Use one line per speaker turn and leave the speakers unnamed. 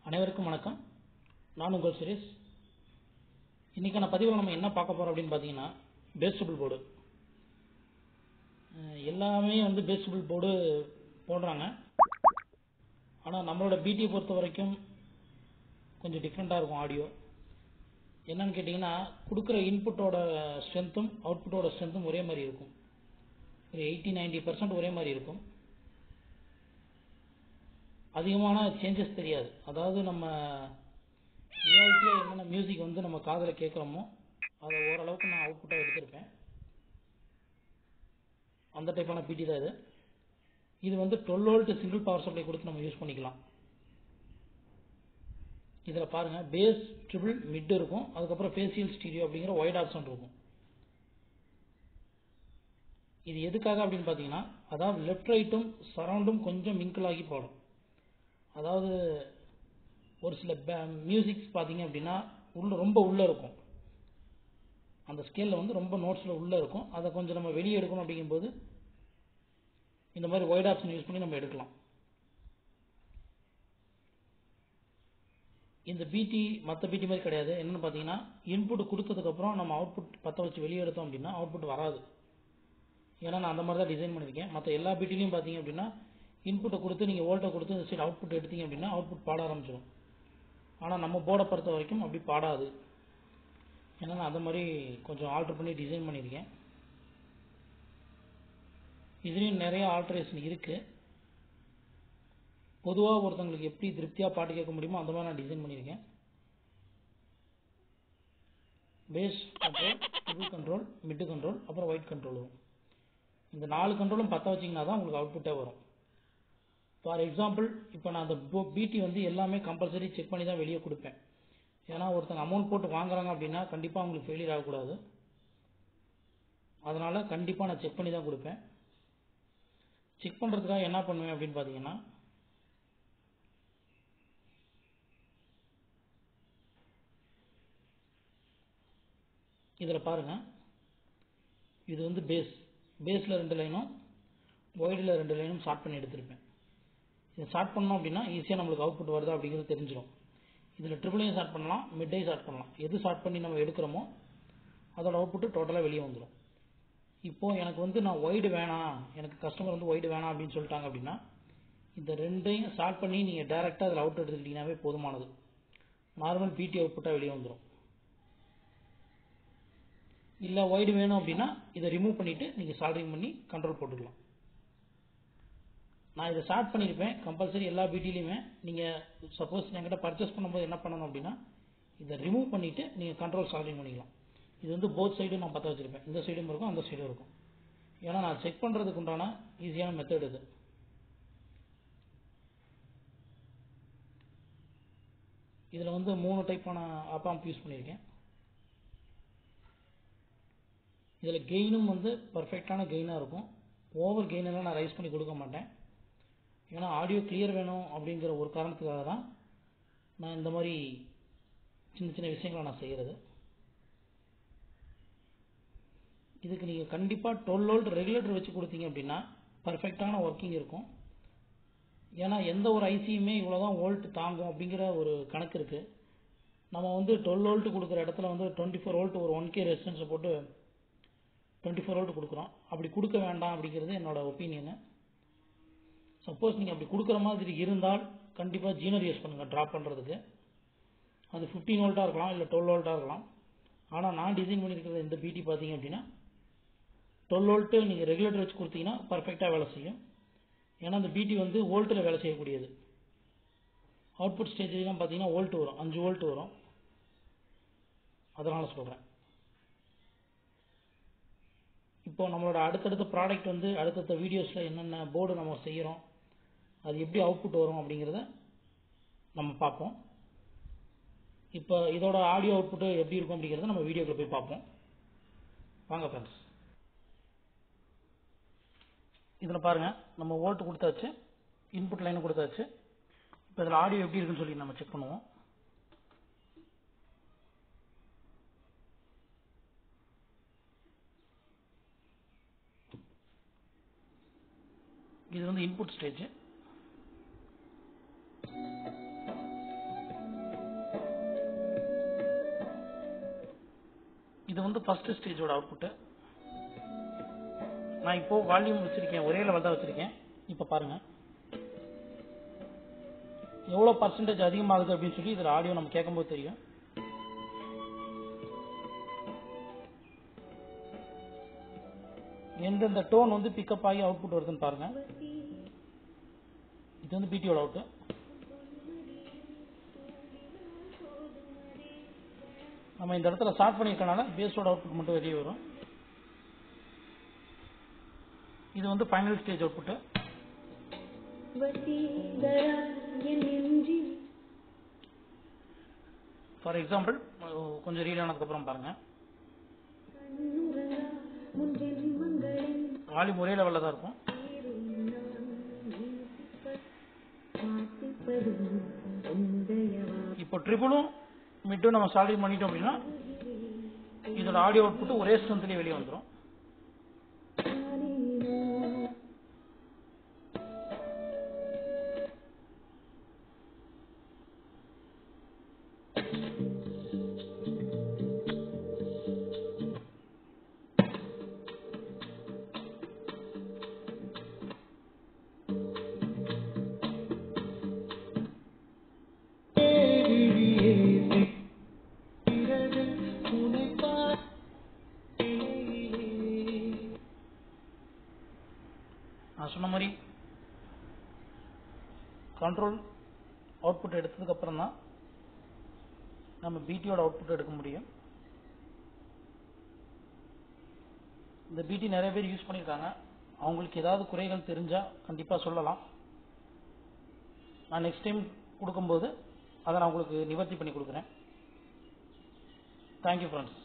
அனைவருக்கும் வணக்கம் நான் உங்கள் சுரேஷ் இன்னைக்கான பதிவில் நம்ம என்ன பார்க்க போறோம் அப்படின்னு பார்த்தீங்கன்னா பேஸ்டபிள் போர்டு எல்லாமே வந்து பேஸ்டபிள் போர்டு போடுறாங்க ஆனால் நம்மளோட பிடி பொறுத்த வரைக்கும் கொஞ்சம் டிஃப்ரெண்ட்டாக இருக்கும் ஆடியோ என்னன்னு கேட்டிங்கன்னா கொடுக்குற இன்புட்டோட ஸ்ட்ரென்த்தும் அவுட்புட்டோட ஸ்ட்ரென்த்தும் ஒரே மாதிரி இருக்கும் ஒரு எயிட்டி நைன்டி பர்சன்ட் ஒரே மாதிரி இருக்கும் அதிகமான சேஞ்சஸ் தெரியாது அதாவது நம்ம ரியாலிட்டியாக என்னென்ன மியூசிக் வந்து நம்ம காதில் கேட்குறோமோ அதை ஓரளவுக்கு நான் அவுட்புட்டாக எடுத்திருப்பேன் அந்த டைப்பான பிடி தான் இது இது வந்து twelve volt single power supply கொடுத்து நம்ம யூஸ் பண்ணிக்கலாம் இதில் பாருங்கள் பேஸ் ட்ரிபிள் மிட் இருக்கும் அதுக்கப்புறம் ஃபேசியல் ஸ்டீரியோ அப்படிங்கிற ஒயிட் ஆப்ஷன் இருக்கும் இது எதுக்காக அப்படின்னு பார்த்தீங்கன்னா அதாவது லெஃப்ட் ரைட்டும் சரௌண்டும் கொஞ்சம் மிங்கிள் ஆகி போடும் அதாவது ஒரு சில மியூசிக்ஸ் பார்த்தீங்க அப்படின்னா உள்ள ரொம்ப உள்ளே இருக்கும் அந்த ஸ்கேலில் வந்து ரொம்ப நோட்ஸில் உள்ளே இருக்கும் அதை கொஞ்சம் நம்ம வெளியே எடுக்கணும் அப்படிங்கும்போது இந்த மாதிரி ஒயிட் ஆப்ஷன் யூஸ் பண்ணி நம்ம எடுக்கலாம் இந்த பிடி மற்ற பிடி மாதிரி கிடையாது என்னென்னு பார்த்தீங்கன்னா இன்புட் கொடுத்ததுக்கப்புறம் நம்ம அவுட்புட் பற்ற வச்சு வெளியே எடுத்தோம் அப்படின்னா அவுட்புட் வராது ஏன்னா நான் அந்த மாதிரி தான் டிசைன் பண்ணியிருக்கேன் மற்ற எல்லா பிடிலையும் பார்த்தீங்க அப்படின்னா இன்புட்டை கொடுத்து நீங்கள் வோல்ட்டை கொடுத்து இந்த சைடு அவுட்புட் எடுத்தீங்க அப்படின்னா அவுட்புட் பாட ஆரம்பிச்சிடும் ஆனால் நம்ம போர்டை பொறுத்த வரைக்கும் அப்படி பாடாது ஏன்னா நான் அந்த மாதிரி கொஞ்சம் ஆல்ட்ரு பண்ணி டிசைன் பண்ணியிருக்கேன் இதுலேயும் நிறைய ஆல்ட்ரேஷன் இருக்குது பொதுவாக ஒருத்தவங்களுக்கு எப்படி திருப்தியாக பாட்டு கேட்க முடியுமோ அந்த மாதிரி நான் டிசைன் பண்ணியிருக்கேன் bass control treble control mid control அப்புறம் ஒயிட் கண்ட்ரோல் வரும் இந்த நாலு கண்ட்ரோலும் பற்ற வச்சிங்கன்னா தான் உங்களுக்கு அவுட்புட்டே வரும் ஃபார் எக்ஸாம்பிள் இப்போ நான் அந்த பிடி வந்து எல்லாமே கம்பல்சரி செக் பண்ணி தான் வெளியே கொடுப்பேன் ஏன்னா ஒருத்தங்க அமௌண்ட் போட்டு வாங்குறாங்க அப்படின்னா கண்டிப்பாக அவங்களுக்கு ஃபெயிலியர் ஆகக்கூடாது அதனால் கண்டிப்பாக நான் செக் பண்ணி தான் கொடுப்பேன் செக் பண்ணுறதுக்காக என்ன பண்ணுவேன் அப்படின்னு பார்த்தீங்கன்னா இதில் பாருங்கள் இது வந்து பேஸ் பேஸில் ரெண்டு லைனும் ஒய்டில் ரெண்டு லைனும் ஷார்ட் பண்ணி எடுத்திருப்பேன் இதை ஷார்ட் பண்ணோம் அப்படின்னா ஈஸியாக நம்மளுக்கு அவுட்புட் வருதா அப்படிங்கிறது தெரிஞ்சிடும் இதில் ட்ரிபிளையும் ஷார்ட் பண்ணலாம் மிட்டையும் ஷார்ட் பண்ணலாம் எது ஷார்ட் பண்ணி நம்ம எடுக்கிறோமோ அதோட அவுட்புட்டு டோட்டலாக வெளியே வந்துடும் இப்போது எனக்கு வந்து நான் ஒய்டு வேணாம் எனக்கு கஸ்டமர் வந்து ஒய்டு வேணாம் அப்படின்னு சொல்லிட்டாங்க அப்படின்னா இந்த ரெண்டையும் ஷார்ட் பண்ணி நீங்கள் டேரெக்டாக அதில் அவுட் எடுத்துக்கிட்டீங்கன்னாவே போதுமானது நார்மல் பிடி அவுட்புட்டாக வெளியே வந்துடும் இல்லை ஒய்டு வேணும் அப்படின்னா இதை ரிமூவ் பண்ணிவிட்டு நீங்கள் சால்ட்ரிங் பண்ணி கண்ட்ரோல் போட்டுக்கலாம் நான் இதை ஸ்டார்ட் பண்ணியிருப்பேன் கம்பல்சரி எல்லா பிடிலையுமே நீங்கள் சப்போஸ் என்கிட்ட பர்ச்சேஸ் பண்ணும்போது என்ன பண்ணணும் அப்படின்னா இதை ரிமூவ் பண்ணிவிட்டு நீங்கள் கண்ட்ரோல் சால்ட்ரிங் பண்ணிக்கலாம் இது வந்து போத் சைடும் நான் பற்ற வச்சுருப்பேன் இந்த சைடும் இருக்கும் அந்த சைடும் இருக்கும் ஏன்னா நான் செக் பண்ணுறதுக்கு உண்டான ஈஸியான மெத்தட் இது இதில் வந்து மூணு டைப்பான ஆப்பாம்ப் யூஸ் பண்ணியிருக்கேன் இதில் கெயினும் வந்து பர்ஃபெக்டான கெயினாக இருக்கும் ஓவர் கெயினெல்லாம் நான் ரைஸ் பண்ணி கொடுக்க மாட்டேன் ஏன்னா ஆடியோ கிளியர் வேணும் அப்படிங்கிற ஒரு காரணத்துக்காக தான் நான் இந்த மாதிரி சின்ன சின்ன விஷயங்களை நான் செய்கிறது இதுக்கு நீங்கள் கண்டிப்பாக டுவெல் வோல்ட் ரெகுலேட்டர் வச்சு கொடுத்தீங்க அப்படின்னா பர்ஃபெக்டான ஒர்க்கிங் இருக்கும் ஏன்னா எந்த ஒரு ஐசியுமே இவ்வளோ தான் வோல்ட் தாங்கும் அப்படிங்கிற ஒரு கணக்கு இருக்குது நம்ம வந்து டுவெல் வோல்ட் கொடுக்குற இடத்துல வந்து டுவெண்ட்டி ஃபோர் வோல்ட் ஒரு ஒன் கே ரெசிஸ்டன்ஸை போட்டு டுவெண்ட்டி ஃபோர் வோல்ட் கொடுக்குறோம் அப்படி கொடுக்க வேண்டாம் அப்படிங்கிறது என்னோட ஒப்பீனியனு சப்போஸ் நீங்கள் அப்படி கொடுக்குற மாதிரி இருந்தால் கண்டிப்பாக ஜீனர் யூஸ் பண்ணுங்கள் ட்ராப் பண்ணுறதுக்கு அது ஃபிஃப்டீன் வோல்ட்டாக இருக்கலாம் இல்லை டுவெல் வோல்ட்டாக இருக்கலாம் ஆனால் நான் டிசைன் பண்ணியிருக்கிற இந்த பிடி பார்த்தீங்க அப்படின்னா டுவெல் வோல்ட்டு நீங்கள் ரெகுலேட்டர் வச்சு கொடுத்தீங்கன்னா பர்ஃபெக்டாக வேலை செய்யும் ஏன்னா அந்த பிடி வந்து வோல்ட்டில் வேலை செய்யக்கூடியது அவுட்புட் ஸ்டேஜ்லாம் பார்த்தீங்கன்னா வோல்ட் வரும் அஞ்சு வோல்ட் வரும் அதனால் சொல்கிறேன் இப்போ நம்மளோட அடுத்தடுத்த ப்ராடக்ட் வந்து அடுத்தடுத்த வீடியோஸில் என்னென்ன போர்டு நம்ம செய்கிறோம் அது எப்படி அவுட்புட் வரும் அப்படிங்கிறத நம்ம பார்ப்போம் இப்போ இதோட ஆடியோ அவுட்புட்டு எப்படி இருக்கும் அப்படிங்கிறத நம்ம வீடியோக்குள்ள போய் பார்ப்போம் வாங்க ஃப்ரெண்ட்ஸ் இதில் பாருங்கள் நம்ம வோல்ட் கொடுத்தாச்சு இன்புட் லைன் கொடுத்தாச்சு இப்போ இதில் ஆடியோ எப்படி இருக்குன்னு சொல்லி நம்ம செக் பண்ணுவோம் இது வந்து இன்புட் ஸ்டேஜ் வந்து ஃபர்ஸ்ட் ஸ்டேஜோட அவுட்புட்டு நான் இப்போ வால்யூம் வச்சிருக்கேன் ஒரே லெவல் தான் வச்சிருக்கேன் இப்போ பாருங்க எவ்வளோ பர்சன்டேஜ் அதிகமாகுது அப்படின்னு சொல்லி இதில் ஆடியோ நம்ம கேட்கும்போது தெரியும் எந்தெந்த டோன் வந்து பிக்கப் ஆகி அவுட்புட் வருதுன்னு பாருங்க இது வந்து பிடிஓட அவுட்டு நம்ம இந்த இடத்துல ஸ்டார்ட் பண்ணியிருக்கனால பேஸோட அவுட்புட் மட்டும் வெளியே வரும் இது வந்து ஃபைனல் ஸ்டேஜ் அவுட்புட்டு
வசீகரா என் நெஞ்சில்
ஃபார் எக்ஸாம்பிள் கொஞ்சம் ரீட் ஆனதுக்கப்புறம் பாருங்க
கண்ணுறங்கா முன் ஜென்மங்களின்
வால்யூம் ஒரே லெவலில் தான் இருக்கும்
பேரும் நான் நேசிப்பது வாசிப்பதும் உந்தயவா
இப்போ ட்ரிபிளும் மிட்டும் நம்ம சால்வ் பண்ணிட்டோம் அப்படின்னா இதோட ஆடியோ அவுட்புட் ஒரே ஸ்ட்ரென்த்லேயே வெளியே வந்துடும் நான் சொன்ன மாதிரி கண்ட்ரோல் அவுட்புட் எடுத்ததுக்கு அப்புறம் தான் நம்ம பிடியோட அவுட்புட் எடுக்க முடியும் இந்த பிடி நிறைய பேர் யூஸ் பண்ணியிருக்காங்க அவங்களுக்கு ஏதாவது குறைகள் தெரிஞ்சா கண்டிப்பா சொல்லலாம் நான் நெக்ஸ்ட் டைம் கொடுக்கும்போது அதை நான் உங்களுக்கு நிவர்த்தி பண்ணி கொடுக்குறேன் தேங்க்யூ ஃப்ரெண்ட்ஸ்